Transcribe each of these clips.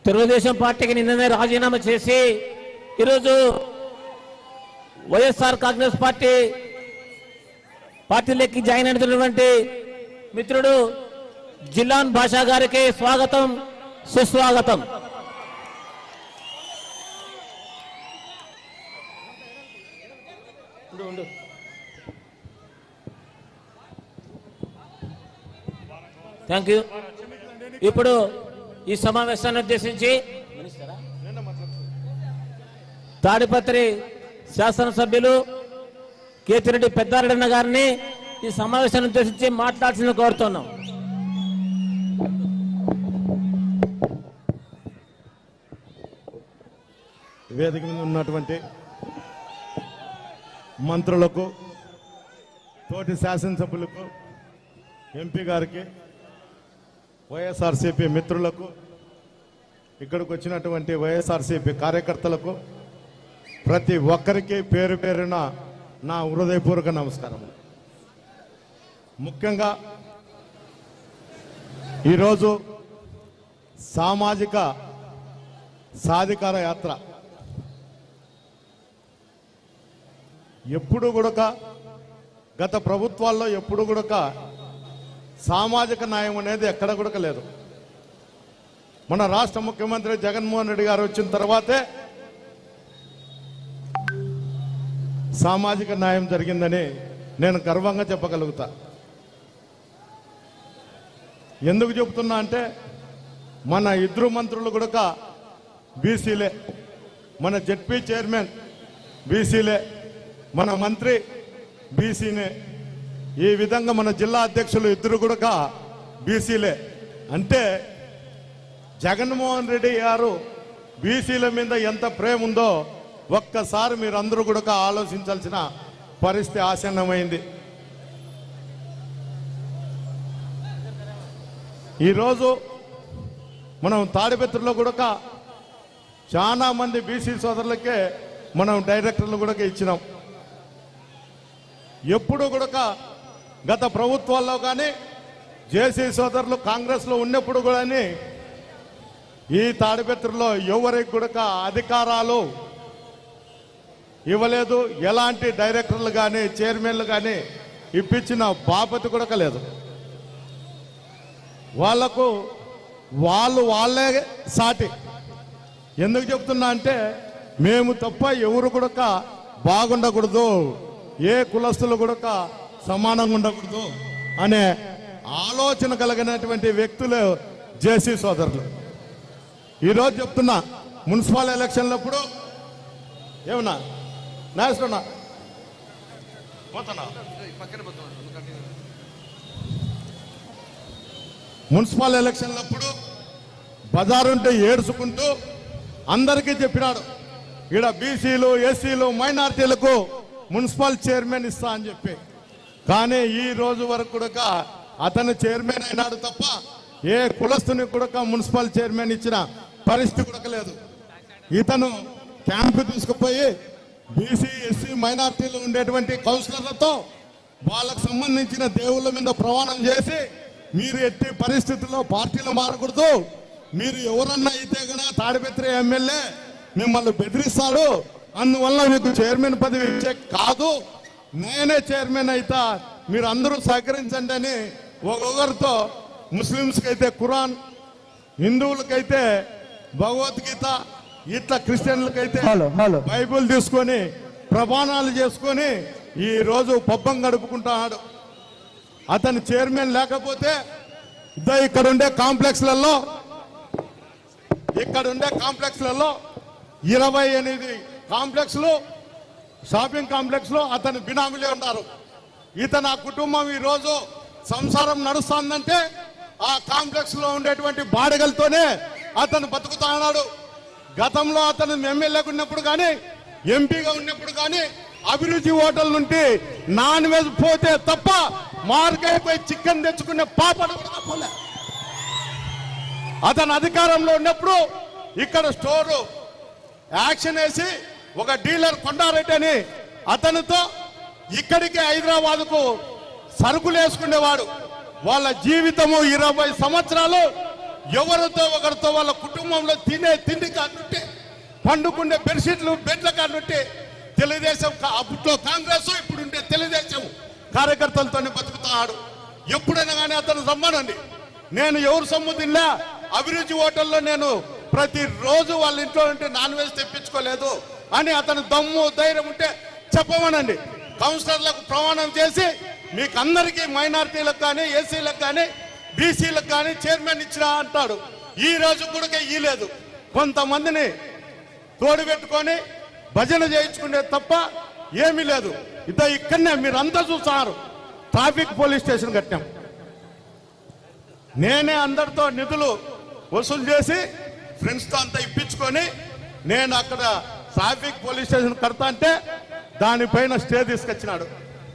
తెలుగుదేశం పార్టీకి నిన్ననే రాజీనామా చేసి ఈరోజు వైఎస్ఆర్ కాంగ్రెస్ పార్టీ పార్టీలోకి జాయిన్ అయినటువంటి మిత్రుడు జిల్లాన్ భాషా గారికి స్వాగతం సుస్వాగతం థ్యాంక్ యూ ఇప్పుడు ఈ సమావేశాన్ని ఉద్దేశించి తాడిపత్రి శాసనసభ్యులు కేతిరెడ్డి పెద్దారెడ్డి గారిని ఈ సమావేశాన్ని ఉద్దేశించి మాట్లాడాల్సింది కోరుతున్నాం వేదిక మీద ఉన్నటువంటి మంత్రులకు తోటి శాసనసభ్యులకు ఎంపీ గారికి వైఎస్ఆర్సీపీ మిత్రులకు ఇక్కడికి వచ్చినటువంటి వైఎస్ఆర్సీపీ కార్యకర్తలకు ప్రతి ఒక్కరికి పేరు పేరున నా హృదయపూర్వక నమస్కారం ముఖ్యంగా ఈరోజు సామాజిక సాధికార యాత్ర ఎప్పుడు కూడక గత ప్రభుత్వాల్లో ఎప్పుడు కూడక సామాజిక న్యాయం అనేది ఎక్కడ కూడా లేదు మన రాష్ట్ర ముఖ్యమంత్రి జగన్మోహన్ రెడ్డి గారు వచ్చిన తర్వాతే సామాజిక న్యాయం జరిగిందని నేను గర్వంగా చెప్పగలుగుతా ఎందుకు చెబుతున్నా అంటే మన ఇద్దరు మంత్రులు కూడా బీసీలే మన జెడ్పీ చైర్మన్ బీసీలే మన మంత్రి బీసీనే ఈ విధంగా మన జిల్లా అధ్యక్షులు ఇద్దరు కూడా బీసీలే అంటే జగన్మోహన్ రెడ్డి గారు బీసీల మీద ఎంత ప్రేమ ఉందో ఒక్కసారి మీరందరూ కూడా ఆలోచించాల్సిన పరిస్థితి ఆసన్నమైంది ఈరోజు మనం తాడిపత్రిలో కూడా చాలా మంది బీసీ సోదరులకే మనం డైరెక్టర్లు కూడా ఇచ్చినాం ఎప్పుడు కూడా గత ప్రభుత్వాల్లో కానీ జేసీ సోదరులు కాంగ్రెస్లో ఉన్నప్పుడు కూడా ఈ తాడిపత్రిలో ఎవరికి కూడా అధికారాలు ఇవ్వలేదు ఎలాంటి డైరెక్టర్లు కానీ చైర్మన్లు కానీ ఇప్పించిన బాపతి కూడా లేదు వాళ్లకు వాళ్ళు వాళ్ళే సాటి ఎందుకు చెప్తున్నా అంటే మేము తప్ప ఎవరు కూడా బాగుండకూడదు ఏ కులస్తులు కూడా సమానంగా ఉండకూడదు అనే ఆలోచన కలిగినటువంటి వ్యక్తులు జేసీ సోదరులు ఈరోజు చెప్తున్నా మున్సిపల్ ఎలక్షన్లప్పుడు ఏమన్నా నేస్తున్నా పోతున్నా మున్సిపల్ ఎలక్షన్లప్పుడు బజారుంటే ఏడ్చుకుంటూ అందరికీ చెప్పినాడు ఈడ బీసీలు ఎస్సీలు మైనార్టీలకు మున్సిపల్ చైర్మన్ ఇస్తా అని చెప్పి కానీ ఈ రోజు వరకు కూడా అతను చైర్మన్ అయినాడు తప్ప ఏ కులస్తుని కూడా మున్సిపల్ చైర్మన్ ఇచ్చిన పరిస్థితి కూడా లేదు ఇతను క్యాంపు తీసుకుపోయి బీసీ ఎస్సీ మైనార్టీలు ఉండేటువంటి కౌన్సిలర్లతో వాళ్ళకు సంబంధించిన దేవుళ్ళ మీద ప్రమాణం చేసి మీరు ఎట్టి పరిస్థితుల్లో పార్టీలు మారకూడదు మీరు ఎవరన్నా అయితే కనుక తాడిపత్రి ఎమ్మెల్యే మిమ్మల్ని బెదిరిస్తాడు అందువల్ల మీకు చైర్మన్ పదవి ఇచ్చే కాదు నేనే చైర్మన్ అయితా మీరు అందరూ సహకరించండి అని ఒక్కొక్కరితో ముస్లింస్కి అయితే ఖురాన్ హిందువులకైతే భగవద్గీత ఇట్లా క్రిస్టియన్లకైతే హలో హలో బైబిల్ తీసుకొని ప్రమాణాలు చేసుకొని ఈ రోజు పబ్బం గడుపుకుంటున్నాడు అతను చైర్మన్ లేకపోతే ఇద్దో ఇక్కడ ఉండే కాంప్లెక్స్లలో ఇక్కడ ఉండే కాంప్లెక్స్లలో ఇరవై ఎనిమిది కాంప్లెక్స్లు షాపింగ్ కాంప్లెక్స్ లో అతని బినామీలే ఉన్నారు ఇతను ఆ కుటుంబం ఈ రోజు సంసారం నడుస్తుందంటే ఆ కాంప్లెక్స్ లో ఉండేటువంటి బాడగలతోనే అతను బతుకుతా ఉన్నాడు గతంలో అతను ఎమ్మెల్యేగా ఉన్నప్పుడు కానీ ఎంపీగా ఉన్నప్పుడు కానీ అభిరుచి హోటల్ నుండి నాన్ వెజ్ పోతే తప్ప మార్కెట్ పోయి చికెన్ తెచ్చుకునే పాపడు కూడా పోలే అతను అధికారంలో ఉన్నప్పుడు ఇక్కడ స్టోరు యాక్షన్ వేసి ఒక డీలర్ కొండారెడ్డి అని అతనితో ఇక్కడికి హైదరాబాద్కు సరుకులు వేసుకునేవాడు వాళ్ళ జీవితము ఇరవై సంవత్సరాలు ఎవరితో ఒకరితో వాళ్ళ కుటుంబంలో తినే తిండి కానుంటే పండుకునే బెడ్షీట్లు బెడ్ల కానుంటే తెలుగుదేశం కా- అప్పట్లో కాంగ్రెస్ ఇప్పుడు ఉండే తెలుగుదేశం కార్యకర్తలతోనే బతుకుతున్నాడు ఎప్పుడైనా కానీ అతను రమ్మనండి నేను ఎవరు సొమ్ము తినలే అభిరుచి హోటల్లో నేను ప్రతిరోజు వాళ్ళ ఇంట్లో ఉంటే నాన్ వెజ్ తెప్పించుకోలేదు అని అతను దమ్ము ధైర్యం ఉంటే చెప్పమనండి కౌన్సిలర్లకు ప్రమాణం చేసి మీకు అందరికీ మైనారిటీలకు కానీ ఏసీలకు కానీ బీసీలకు కానీ చైర్మన్ ఇచ్చినా అంటాడు ఈ రోజు కూడా ఇయ్యలేదు కొంతమందిని తోడు పెట్టుకొని భజన చేయించుకునేది తప్ప ఏమీ లేదు ఇద్ద ఇక్కడనే మీరు అంతా చూస్తున్నారు ట్రాఫిక్ పోలీస్ స్టేషన్ కట్టాం నేనే అందరితో నిధులు వసూలు చేసి ఫ్రెండ్స్తో అంతా ఇప్పించుకొని నేను అక్కడ ట్రాఫిక్ పోలీస్ స్టేషన్ కడతా అంటే దానిపైన స్టే తీసుకొచ్చినాడు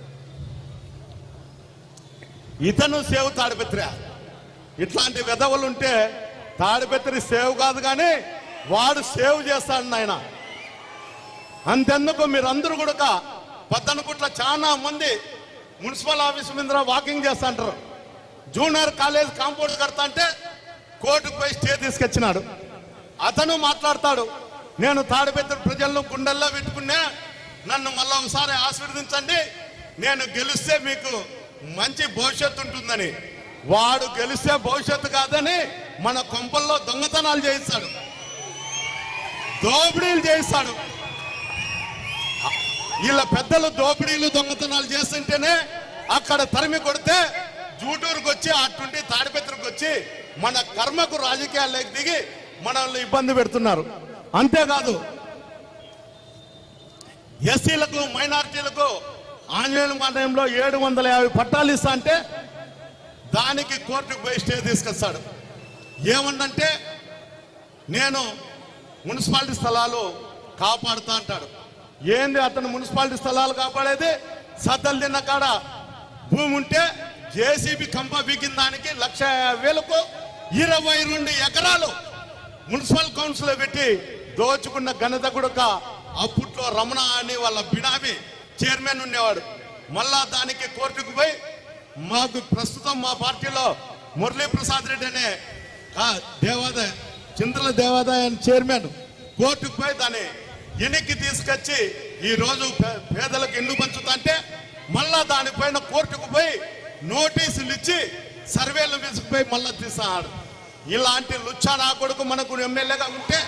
ఇతను సేవ్ తాడిపత్రి ఇట్లాంటి విధవలు ఉంటే తాడిపత్రి సేవ్ కాదు కానీ వాడు సేవ్ చేస్తాడు నాయన అంతెందుకు మీరందరూ కూడా పద్దనుకుట్ల చాలా మంది మున్సిపల్ ఆఫీస్ మీద వాకింగ్ చేస్తుంటారు జూనియర్ కాలేజ్ కాంపౌండ్ కడతా అంటే కోర్టుకు పోయి స్టే తీసుకొచ్చినాడు అతను మాట్లాడతాడు నేను తాడిపెత్తిన ప్రజలను గుండెల్లో పెట్టుకున్నా నన్ను మళ్ళా ఒకసారి ఆశీర్వదించండి నేను గెలిస్తే మీకు మంచి భవిష్యత్తు ఉంటుందని వాడు గెలిస్తే భవిష్యత్తు కాదని మన కొంపల్లో దొంగతనాలు చేయిస్తాడు దోపిడీలు చేయిస్తాడు వీళ్ళ పెద్దలు దోపిడీలు దొంగతనాలు చేస్తుంటేనే అక్కడ తరిమి కొడితే జూటూరుకు వచ్చి అటుండి తాడిపెత్తరికి వచ్చి మన కర్మకు రాజకీయాల్లోకి దిగి మనల్ని ఇబ్బంది పెడుతున్నారు అంతేకాదు ఎస్సీలకు మైనారిటీలకు ఆంజనేయుల మండలంలో ఏడు వందల యాభై పట్టాలు ఇస్తా అంటే దానికి కోర్టుకు పోయి స్టే తీసుకొస్తాడు ఏమన్నంటే నేను మున్సిపాలిటీ స్థలాలు కాపాడుతా అంటాడు ఏంది అతను మున్సిపాలిటీ స్థలాలు కాపాడేది సద్దలు తిన్న కాడ భూమి ఉంటే జేసీబీ కంప బిగిన దానికి లక్ష యాభై వేలకు ఇరవై రెండు ఎకరాలు మున్సిపల్ కౌన్సిల్ పెట్టి దోచుకున్న ఘనత కూడా అప్పట్లో రమణ అని వాళ్ళ బినామీ చైర్మన్ ఉండేవాడు మళ్ళా దానికి కోర్టుకు పోయి మాకు ప్రస్తుతం మా పార్టీలో మురళీ ప్రసాద్ రెడ్డి అనే కా- దేవాదాయ చింతల దేవాదాయ చైర్మన్ కోర్టుకు పోయి దాన్ని వెనక్కి తీసుకొచ్చి ఈ రోజు పే- పేదలకు ఇల్లు పంచుతుంటే మళ్ళా దానిపైన కోర్టుకు పోయి నోటీసులు ఇచ్చి సర్వేలు తీసుకుపోయి మళ్ళా తీసాడు ఇలాంటి లుచ్చా నా కొడుకు మనకు ఎమ్మెల్యేగా ఉంటే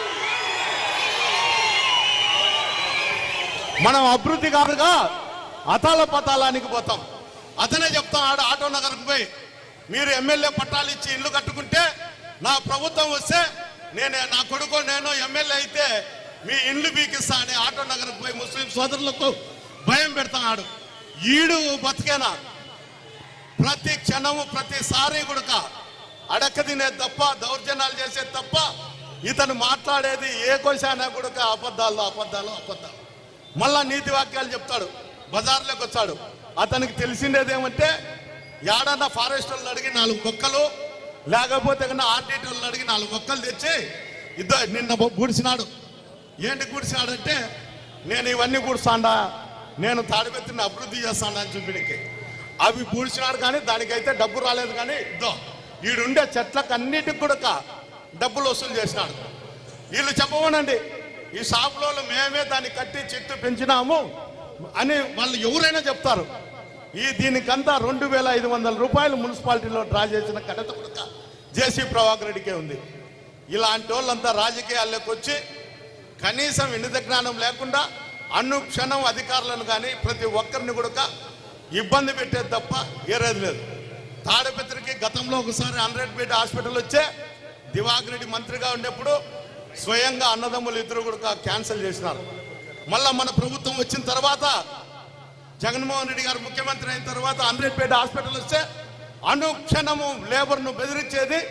మనం అభివృద్ధి కాదుగా అతాల పతాలానికి పోతాం అతనే చెప్తాం ఆడ ఆటో నగర్కు పోయి మీరు ఎమ్మెల్యే పట్టాలు ఇచ్చి ఇల్లు కట్టుకుంటే నా ప్రభుత్వం వస్తే నేనే నా కొడుకు నేను ఎమ్మెల్యే అయితే మీ ఇల్లు బీకిస్తా అని ఆటో నగర్కు పోయి ముస్లిం సోదరులకు భయం పెడతాడు ఈడు బతికేనా ప్రతి క్షణము ప్రతిసారి కూడా అడక్క తినేది తప్ప దౌర్జన్యాలు చేసేది తప్ప ఇతను మాట్లాడేది ఏ కొశానా కూడా అబద్ధాలు అబద్ధాలు అబద్ధాలు మళ్ళా నీతి వాక్యాలు చెప్తాడు బజార్లోకి వచ్చాడు అతనికి తెలిసిండేది ఏమంటే ఏడన్నా ఫారెస్ట్ వాళ్ళు అడిగి నాలుగు కుక్కలు లేకపోతే కన్నా ఆర్టీటీ వాళ్ళు అడిగి నాలుగు కుక్కలు తెచ్చి ఇద్దరు నిన్న గూడిసినాడు ఏంటి గూడిసినాడంటే నేను ఇవన్నీ గూడుస్తాండా నేను తాడిపెత్తిని అభివృద్ధి చేస్తాను అని చూపిడికి అవి పూడ్చినాడు కానీ దానికైతే డబ్బు రాలేదు కానీ ఇద్దో ఈడుండే చెట్లకు అన్నిటికి కూడా డబ్బులు వసూలు చేసినాడు వీళ్ళు చెప్పమనండి ఈ షాపులో మేమే దాన్ని కట్టి చెట్టు పెంచినాము అని వాళ్ళు ఎవరైనా చెప్తారు ఈ దీనికంతా రెండు వేల ఐదు వందల రూపాయలు మున్సిపాలిటీలో డ్రా చేసిన ఘనత కూడా జేసీ ప్రభాకర్ రెడ్డికే ఉంది ఇలాంటి వాళ్ళంతా రాజకీయాల్లోకి వచ్చి కనీసం వినిత జ్ఞానం లేకుండా అనుక్షణం అధికారులను కానీ ప్రతి ఒక్కరిని కూడా ఇబ్బంది పెట్టేది తప్ప ఏరేది లేదు తాడిపత్రికి గతంలో ఒకసారి హండ్రెడ్ బెడ్ హాస్పిటల్ వచ్చే దివాకర్ రెడ్డి మంత్రిగా ఉండేప్పుడు స్వయంగా అన్నదమ్ములు ఇద్దరు కూడా క్యాన్సిల్ చేసినారు మళ్ళా మన ప్రభుత్వం వచ్చిన తర్వాత జగన్మోహన్ రెడ్డి గారు ముఖ్యమంత్రి అయిన తర్వాత హండ్రెడ్ బెడ్ హాస్పిటల్ వస్తే అనుక్షణము లేబర్ను బెదిరించేది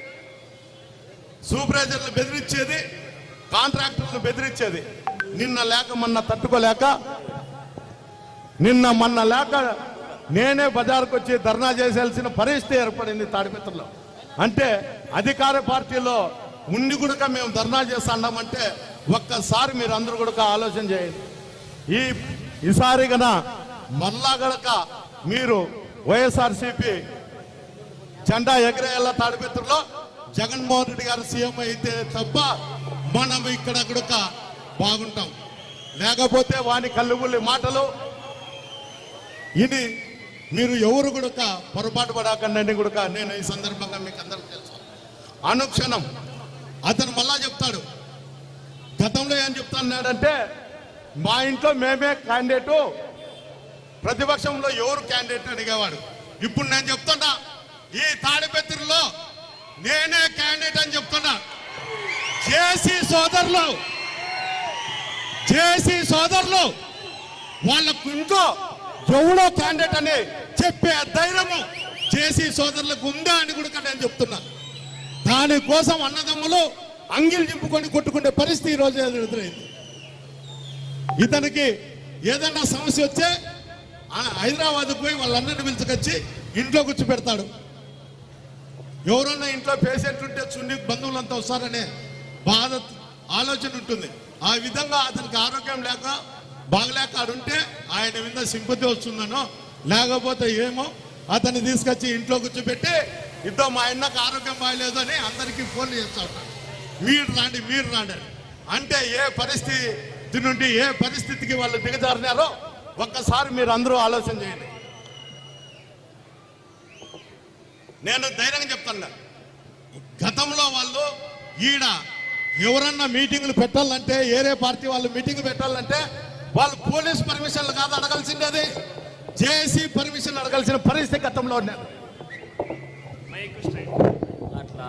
సూపర్వైజర్లు బెదిరించేది కాంట్రాక్టర్లు బెదిరించేది నిన్న లేక మొన్న తట్టుకోలేక నిన్న మొన్న లేక నేనే బజార్కు వచ్చి ధర్నా చేసేయాల్సిన పరిస్థితి ఏర్పడింది తాడిపత్రిలో అంటే అధికార పార్టీలో ఉండి కూడా మేము ధర్నా చేస్తున్నామంటే ఒక్కసారి మీరు అందరూ కూడా ఆలోచన చేయండి ఈ ఈసారి గన మళ్ళా గనక మీరు వైఎస్ఆర్సీపీ జెండా ఎగరేయాల తాడిపత్రిలో జగన్మోహన్ రెడ్డి గారు సీఎం అయితే తప్ప మనం ఇక్కడ కూడా బాగుంటాం లేకపోతే వాని కళ్ళుబుల్లి మాటలు ఇది మీరు ఎవరు కూడా పొరపాటు పడకండి కూడా నేను ఈ సందర్భంగా మీకు అందరికి తెలుసు అనుక్షణం అతను మళ్ళా చెప్తాడు గతంలో ఏం చెప్తున్నాడంటే మా ఇంట్లో మేమే క్యాండిడేటు ప్రతిపక్షంలో ఎవరు క్యాండిడేట్ అడిగేవాడు ఇప్పుడు నేను చెప్తున్నా ఈ తాడిపత్రిలో నేనే క్యాండిడేట్ అని చెప్తున్నా జేసీ సోదరులు జేసీ సోదరులు వాళ్ళకు ఇంకో ఎవడో క్యాండిడేట్ అని చెప్పే ధైర్యము జేసీ సోదరులకు ఉందా అని కూడా నేను చెప్తున్నా దానికోసం అన్నదమ్ములు అంగిలు చింపుకొని కొట్టుకునే పరిస్థితి ఈ రోజు ఎదురైంది ఇతనికి ఏదన్నా సమస్య వచ్చే ఆ- హైదరాబాద్కు పోయి వాళ్ళందరినీ పిలుచుకొచ్చి ఇంట్లో కూర్చో పెడతాడు ఎవరన్నా ఇంట్లో పేషెంట్ ఉంటే చున్ని బంధువులంతా వస్తారనే బాధ ఆలోచన ఉంటుంది ఆ విధంగా అతనికి ఆరోగ్యం లేక బాగలేక ఆడుంటే ఆయన మీద సింపతి వస్తుందనో లేకపోతే ఏమో అతన్ని తీసుకొచ్చి ఇంట్లో కూర్చోబెట్టి ఇద్దో మా అన్నకు ఆరోగ్యం బాగలేదు అని అందరికీ ఫోన్లు చేస్తా ఉంటాడు మీరు రాండి మీరు రాండి అని. అంటే ఏ పరిస్థితి నుండి ఏ పరిస్థితికి వాళ్ళు దిగజారినారో ఒక్కసారి మీరు అందరూ ఆలోచన చేయండి నేను ధైర్యంగా చెప్తాను గతంలో వాళ్ళు ఈడ ఎవరన్నా మీటింగులు పెట్టాలంటే ఏరే పార్టీ వాళ్ళు మీటింగ్ పెట్టాలంటే వాళ్ళు పోలీస్ పర్మిషన్లు కాదు అడగాల్సిండేది జేసీ పర్మిషన్ అడగాల్సిన పరిస్థితి గతంలో ఉన్నారు అట్లా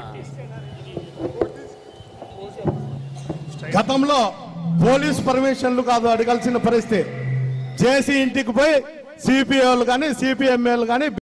గతంలో పోలీస్ పర్మిషన్లు కాదు అడగాల్సిన పరిస్థితి జేసీ ఇంటికి పోయి సిపిఓలు కానీ సిపిఎంఏలు కానీ